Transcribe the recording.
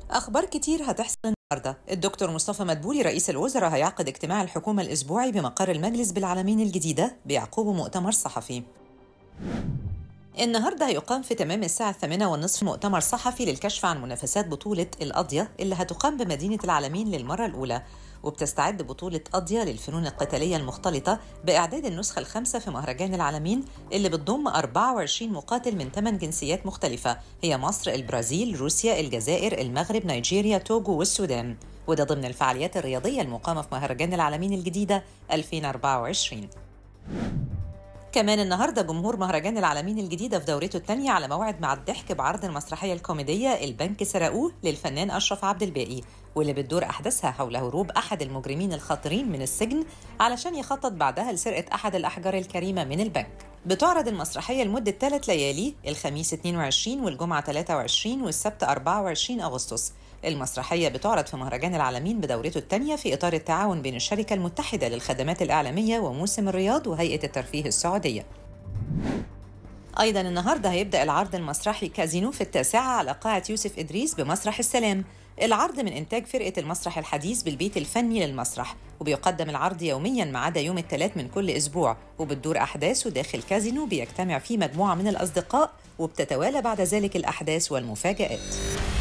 أخبار كتير هتحصل النهاردة الدكتور مصطفى مدبولي رئيس الوزراء هيعقد اجتماع الحكومة الأسبوعي بمقر المجلس بالعلمين الجديدة بيعقوبه مؤتمر صحفي النهارده هيقام في تمام الساعة الثامنة والنصف مؤتمر صحفي للكشف عن منافسات بطولة القضية اللي هتقام بمدينة العالمين للمرة الأولى وبتستعد بطولة قضية للفنون القتالية المختلطة بإعداد النسخة الخامسة في مهرجان العالمين اللي بتضم 24 مقاتل من 8 جنسيات مختلفة هي مصر، البرازيل، روسيا، الجزائر، المغرب، نيجيريا، توجو والسودان وده ضمن الفعاليات الرياضية المقامة في مهرجان العالمين الجديدة 2024 كمان النهارده جمهور مهرجان العالمين الجديدة في دورته الثانية على موعد مع الضحك بعرض المسرحية الكوميدية البنك سرقوه للفنان أشرف عبد الباقي واللي بتدور أحداثها حول هروب أحد المجرمين الخطرين من السجن علشان يخطط بعدها لسرقة أحد الأحجار الكريمة من البنك بتعرض المسرحية لمدة ثلاث ليالي الخميس 22 والجمعة 23 والسبت 24 أغسطس المسرحية بتعرض في مهرجان العالمين بدورته الثانية في إطار التعاون بين الشركة المتحدة للخدمات الإعلامية وموسم الرياض وهيئة الترفيه السعودية أيضا النهاردة هيبدأ العرض المسرحي كازينو في التاسعة على قاعة يوسف إدريس بمسرح السلام العرض من إنتاج فرقة المسرح الحديث بالبيت الفني للمسرح وبيقدم العرض يوميا ما عدا يوم الثلاث من كل أسبوع وبتدور أحداثه داخل كازينو بيجتمع فيه مجموعة من الأصدقاء وبتتوالى بعد ذلك الأحداث والمفاجآت